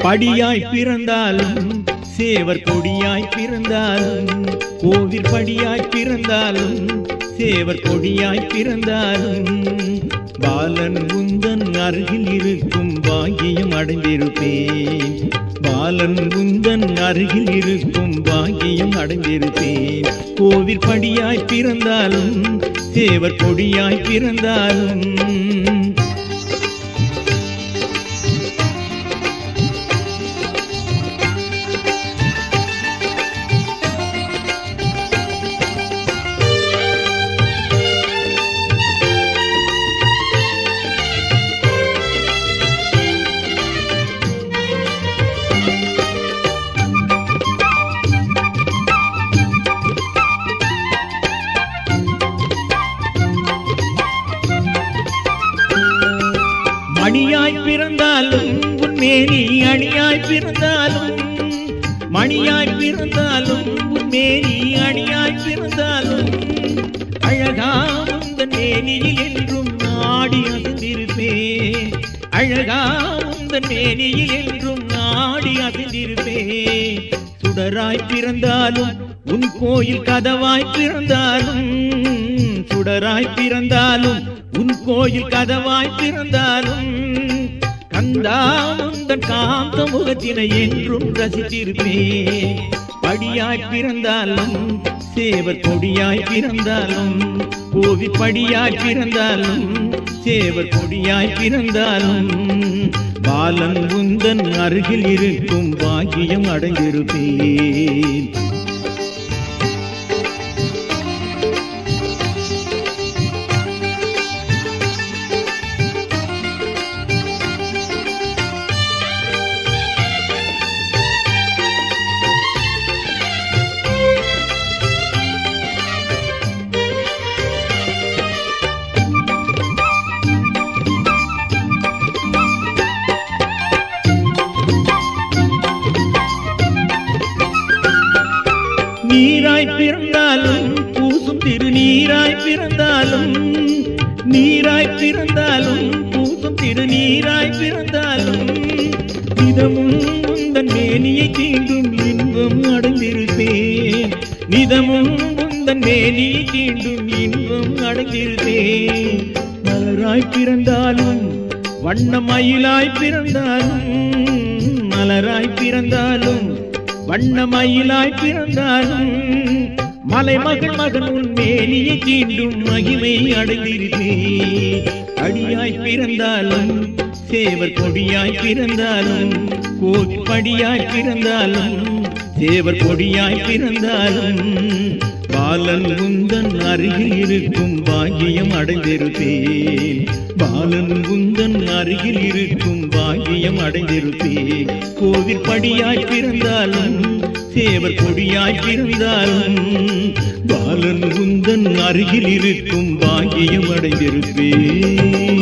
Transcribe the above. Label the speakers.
Speaker 1: படியாய் பிறந்தாலும் சேவர் கொடியாய் பிறந்தாலும் கோவில் படியாய் பிறந்தாலும் சேவர் கொடியாய் பிறந்தாலும் பாலன் உந்தன் அருகில் இருக்கும் பாக்கியம் அடைந்திருப்பேன் பாலன் உந்தன் அருகில் இருக்கும் பாக்கியம் அடைந்திருப்பேன் கோவில் படியாய் பிறந்தாலும் சேவர் கொடியாய் பிறந்தாலும் மணியாய் பிறந்தாலும் உன் மேனி அணியாய் பிறந்தாலும் மணியாய் பிறந்தாலும் உன் மேனி அணியாய் பிறந்தாலும் அழகா உந்தன் மேனியில் என்றும் நாடி அசைந்திருப்பேன் அழகா உந்தன் மேனியில் என்றும் நாடி அசைந்திருப்பேன் சுடராய் பிறந்தாலும் உன் கோயில் கதவாய் பிறந்தாலும் சுடராய் பிறந்தாலும் உன் கோயில் கதவாய் பிறந்தாலும் கந்தா உந்தன் காந்த முகத்தினை என்றும் ரசித்திருப்பேன் படியாய் பிறந்தாலும் சேவர் கொடியாய் பிறந்தாலும் கோவி படியாய் பிறந்தாலும் சேவர் கொடியாய் பிறந்தாலும் பாலன் உந்தன் அருகில் இருக்கும் பாக்கியம் அடைந்திருப்பேன் நீராய் பிறந்தாலும் பூசும் திருநீராய் பிறந்தாலும் நீராய் பிறந்தாலும் பூசும் திருநீராய் பிறந்தாலும் நிதமும் உந்தன் மேனியை தீண்டும் இன்பம் அடைந்திருப்பேன் நிதமும் உந்தன் மேனியை தீண்டும் இன்பம் அடைந்திருப்பேன் மலராய் பிறந்தாலும் வண்ண மயிலாய் பிறந்தாலும் மலராய் பிறந்தாலும் வண்ண மயிலாய் பிறந்தாலும் மலைமகள் மகன் உன் மேனியை தீண்டும் மகிமை அடைந்திருப்பேன் அடியாய் பிறந்தாலும் சேவர் கொடியாய் பிறந்தாலும் கோப்படியாய் பிறந்தாலும் சேவர் கொடியாய் பிறந்தாலும் பாலன் உந்தன் அருகில் இருக்கும் பாக்கியம் அடைந்திருப்பேன் பாலன் உந்தன் அருகில் இருக்கும் பாக்கியம் அடைந்திருப்பேன் கோவில் படியாய் பிறந்தாலும் சேவர் கொடியாய் பிறந்தாலும் பாலன் உந்தன் அருகில் இருக்கும் பாக்கியம் அடைந்திருப்பேன்